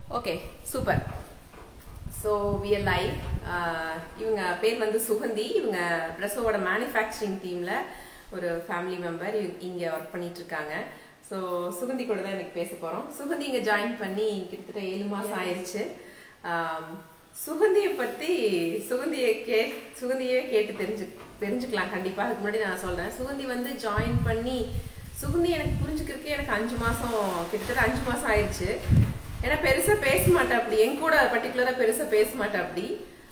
Okay super so we are live இவங்க பேர் வந்து சுகந்தி இவங்க பிரசோவோட மேனுஃபேக்சரிங் டீமில் ஒரு ஃபேமிலி மெம்பர் இங்கே ஒர்க் பண்ணிட்டு இருக்காங்க ஸோ சுகந்தி கூட தான் எனக்கு பேச போகிறோம் சுகந்தி இங்கே ஜாயின் பண்ணி கிட்டத்தட்ட ஏழு மாதம் ஆயிடுச்சு ஆம், சுகந்தியை பற்றி சுகந்தியை கே சுகந்தியே கேட்டு தெரிஞ்சு தெரிஞ்சுக்கலாம் கண்டிப்பாக அதுக்கு முன்னாடி நான் சொல்கிறேன் சுகந்தி வந்து ஜாயின் பண்ணி சுகந்தி எனக்கு புரிஞ்சுக்கிறதுக்கே எனக்கு அஞ்சு மாசம் கிட்டத்தட்ட அஞ்சு மாசம் ஆயிடுச்சு ஏன்னா பெருசா பேச மாட்டேன் அப்படி என் கூட பர்டிகுலரா பெருசா பேச மாட்டேன் அப்படி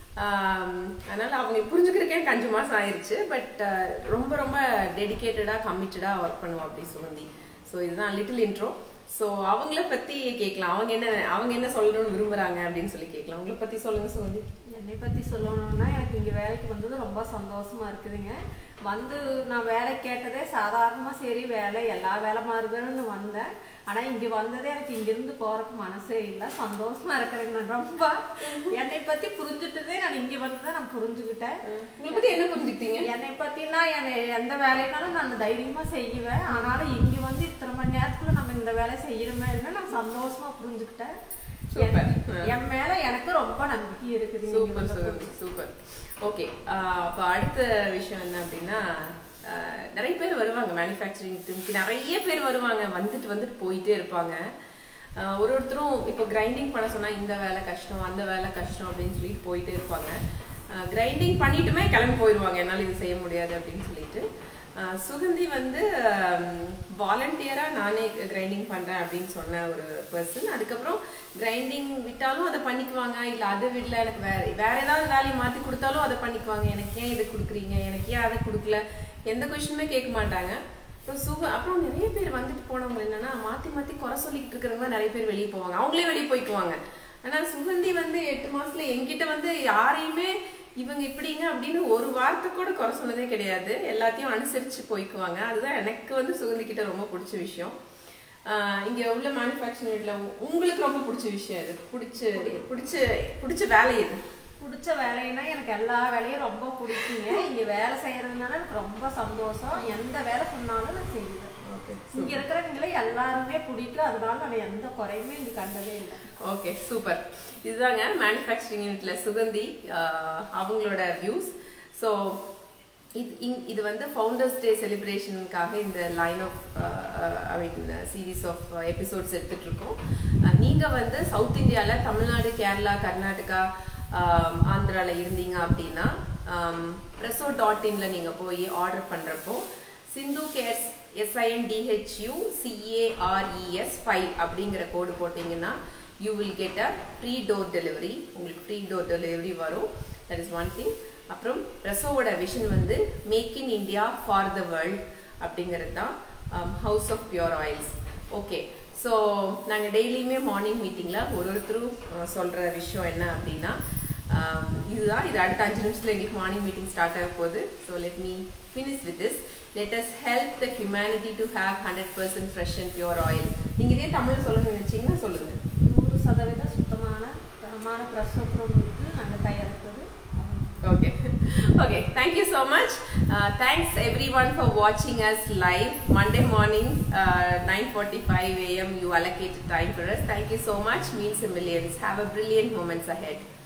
ஆம், அதனால அவங்க புரிஞ்சுக்கிறதுக்கே எனக்கு அஞ்சு மாசம் ஆயிடுச்சு பட் ரொம்ப ரொம்ப டெடிகேட்டடா கமிட்டடா ஒர்க் பண்ணுவோம் அப்படி சுகந்தி ஸோ இதுதான் லிட்டில் இன்ட்ரோ ஸோ அவங்கள பத்தி கேட்கலாம் அவங்க என்ன அவங்க என்ன சொல்லணும்னு விரும்புறாங்க அப்படின்னு சொல்லி கேட்கலாம் உங்களை பத்தி சொல்லுங்க சுகந்தி என்னை பத்தி சொல்லணும்னா எனக்கு இங்க வேலைக்கு வந்தது ரொம்ப சந்தோஷமா இருக்குதுங்க வந்து நான் வேலை கேட்டதே சாதாரணமா சரி வேலை எல்லா வேலை மாதிரிதான்னு வந்தேன் ஆனா இங்க வந்ததே எனக்கு இங்க இருந்து போறதுக்கு மனசே இல்ல சந்தோஷமா இருக்கிறேங்க நான் ரொம்ப என்னை பத்தி புரிஞ்சுட்டதே நான் இங்க வந்துதான் நான் புரிஞ்சுக்கிட்டேன் உங்களை பத்தி என்ன புரிஞ்சுக்கிட்டீங்க என்னை பத்தினா என்னை எந்த வேலைனாலும் நான் தைரியமா செய்வேன் ஆனாலும் இங்க வந்து இத்தனை மணி நேரத்துல நம்ம இந்த வேலை செய்யறோமே நான் சந்தோஷமா புரிஞ்சுக்கிட்டேன் Super. என்- என் மேல எனக்கு ரொம்ப நம்பிக்கை இருக்குது இங்க சூப்பர் வந்த சூப்பர் சூப்பர் ஓகே அப்போ அடுத்த விஷயம் என்ன அப்படின்னா ஆஹ், நிறைய பேர் வருவாங்க மேனுஃபேக்சரிங் டீமுக்கு நிறைய பேர் வருவாங்க வந்துட்டு வந்துட்டு போயிட்டே இருப்பாங்க ஆஹ், ஒரு ஒருத்தரும் இப்போ கிரைண்டிங் பண்ண சொன்னா இந்த வேலை கஷ்டம் அந்த வேலை கஷ்டம் அப்படின்னு சொல்லிட்டு போயிட்டே இருப்பாங்க கிரைண்டிங் பண்ணிட்டுமே கிளம்பி போயிடுவாங்க என்னால் இது செய்ய முடியாது அப்படின்னு சொல்லிட்டு ஆஹ், சுகந்தி வந்து வாலண்டியரா நானே கிரைண்டிங் பண்றேன் அப்படின்னு சொன்ன ஒரு பர்சன் அதுக்கப்புறம் கிரைண்டிங் விட்டாலும் அதை பண்ணிக்குவாங்க இல்ல அதை விடல எனக்கு வேற வேற ஏதாவது வேலையை மாத்தி கொடுத்தாலும் அதை பண்ணிக்குவாங்க எனக்கு ஏன் இதை கொடுக்குறீங்க எனக்கு ஏன் அதை கொடுக்கல எந்த கொஸ்டினுமே கேட்க மாட்டாங்க அப்புறம் சுக அப்புறம் நிறைய பேர் வந்துட்டு போனவங்க என்னன்னா மாத்தி மாத்தி குறை சொல்லிட்டு இருக்கிறவங்க நிறைய பேர் வெளியே போவாங்க அவங்களே வெளியே போய்க்குவாங்க ஆனா சுகந்தி வந்து எட்டு மாசத்துல என்கிட்ட வந்து யாரையுமே இவங்க இப்படிங்க அப்படின்னு ஒரு வார்த்தை கூட குறை சொன்னதே கிடையாது எல்லாத்தையும் அனுசரிச்சு போய்க்குவாங்க அதுதான் எனக்கு வந்து சுகந்தி கிட்ட ரொம்ப பிடிச்ச விஷயம் ஆஹ் இங்க உள்ள மேனுஃபேக்சரிங் யூனிட்ல உங்களுக்கு ரொம்ப பிடிச்ச விஷயம் இது பிடிச்ச பிடிச்ச பிடிச்ச வேலை இது பிடிச்ச வேலைன்னா எனக்கு எல்லா வேலையும் ரொம்ப பிடிக்குங்க இங்க வேலை செய்யறதுனால எனக்கு ரொம்ப சந்தோஷம் எந்த வேலை சொன்னாலும் நான் செய்வேன் இங்க இருக்கிறவங்களே எல்லாருமே பிடிக்கும் அதனால நான் எந்த குறையுமே இங்க கண்டதே இல்லை ஓகே சூப்பர் இதுதாங்க மேனுஃபேக்சரிங் யூனிட்ல சுகந்தி ஆஹ் அவங்களோட வியூஸ் ஸோ இது இங்- இது வந்து ஃபவுண்டர்ஸ் டே செலிப்ரேஷனுக்காக இந்த line of I mean series of episodes எடுத்துட்டு இருக்கோம் அஹ் நீங்க வந்து சவுத் இந்தியால தமிழ்நாடு கேரளா கர்நாடகா ஆம், ஆந்திரால இருந்தீங்க அப்படின்னா ப்ரெசோ டாட் இன்ல நீங்க போய் ஆர்டர் பண்றப்போ சிந்து கேர்ஸ் எஸ்ஐஎன்டிஹெச்யூ சிஏஆர்இஎஸ் ஃபைவ் அப்படிங்கிற கோடு போட்டீங்கன்னா you will get a free door delivery உங்களுக்கு ஃப்ரீ டோர் டெலிவரி வரும் தட் இஸ் ஒன் திங் அப்புறம் ரெசோவோட விஷன் வந்து make in India for the world அப்படிங்கிறது தான் house of pure oils okay so நாங்கள் டெய்லியுமே மார்னிங் மீட்டிங்கில் ஒரு ஒருத்தரும் அஹ், சொல்ற விஷயம் என்ன அப்படின்னா ஆம், இதுதான் இது அடுத்த அஞ்சு நிமிஷத்துல எங்களுக்கு மார்னிங் மீட்டிங் ஸ்டார்ட் ஆக போகுது so let me finish with this let us help the humanity to have 100% fresh and pure oil நீங்க இதே தமிழ் சொல்லணும்னு நினைச்சீங்கன்னா சொல்லுங்க நூறு சதவீதம் சுத்தமான தரமான பிரசவ பொருளுக்கு நாங்கள் தயாரிப்பது okay okay thank you so much uh, thanks everyone for watching us live monday morning uh, 9:45 a.m. you allocated time for us thank you so much means a millions have a brilliant moments ahead